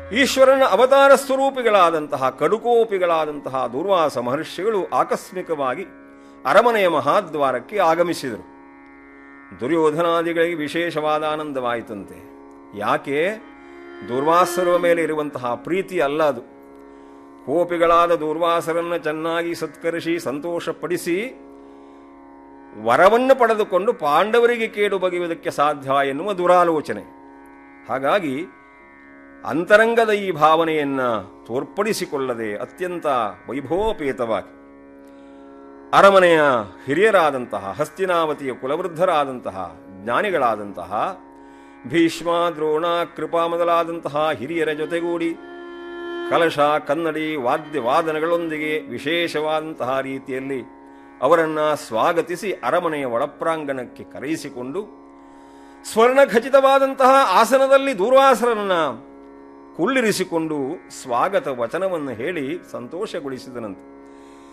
ಈಶ್ವರನ ಅವತಾರ ಸ್ವರೂಪಿಗಳಾದಂತಹ ಕಡುಕೋಪಿಗಳಾದಂತಹ ದೂರ್ವಾಸ ಮಹರ್ಷಿಗಳು ಆಕಸ್ಮಿಕವಾಗಿ ಅರಮನೆಯ ಮಹಾದ್ವಾರಕ್ಕೆ ಆಗಮಿಸಿದರು ದುರ್ಯೋಧನಾದಿಗಳಿಗೆ ವಿಶೇಷವಾದ ಆನಂದವಾಯಿತಂತೆ ಯಾಕೆ ದುರ್ವಾಸರ ಮೇಲೆ ಇರುವಂತಹ ಪ್ರೀತಿ ಅಲ್ಲ ಅದು ಕೋಪಿಗಳಾದ ದುರ್ವಾಸರನ್ನು ಚೆನ್ನಾಗಿ ಸತ್ಕರಿಸಿ ಸಂತೋಷಪಡಿಸಿ ವರವನ್ನು ಪಡೆದುಕೊಂಡು ಪಾಂಡವರಿಗೆ ಕೇಡು ಬಗೆಯುವುದಕ್ಕೆ ಸಾಧ್ಯ ಎನ್ನುವ ದುರಾಲೋಚನೆ ಹಾಗಾಗಿ ಅಂತರಂಗದ ಈ ಭಾವನೆಯನ್ನು ತೋರ್ಪಡಿಸಿಕೊಳ್ಳದೆ ಅತ್ಯಂತ ವೈಭವೋಪೇತವಾಗಿ ಅರಮನೆಯ ಹಿರಿಯರಾದಂತಹ ಹಸ್ತಿನಾವತಿಯ ಕುಲವೃದ್ಧರಾದಂತಹ ಜ್ಞಾನಿಗಳಾದಂತಹ ಭೀಷ್ಮ ದ್ರೋಣ ಕೃಪಾ ಮೊದಲಾದಂತಹ ಹಿರಿಯರ ಜೊತೆಗೂಡಿ ಕಲಶ ಕನ್ನಡಿ ವಾದ್ಯ ವಾದನಗಳೊಂದಿಗೆ ವಿಶೇಷವಾದಂತಹ ರೀತಿಯಲ್ಲಿ ಅವರನ್ನ ಸ್ವಾಗತಿಸಿ ಅರಮನೆಯ ಒಳಪ್ರಾಂಗಣಕ್ಕೆ ಕರೆಯಿಸಿಕೊಂಡು ಸ್ವರ್ಣ ಖಚಿತವಾದಂತಹ ಆಸನದಲ್ಲಿ ದೂರ್ವಾಸರನ್ನ ಕುಳ್ಳಿರಿಸಿಕೊಂಡು ಸ್ವಾಗತ ವಚನವನ್ನು ಹೇಳಿ ಸಂತೋಷಗೊಳಿಸಿದನಂತೆ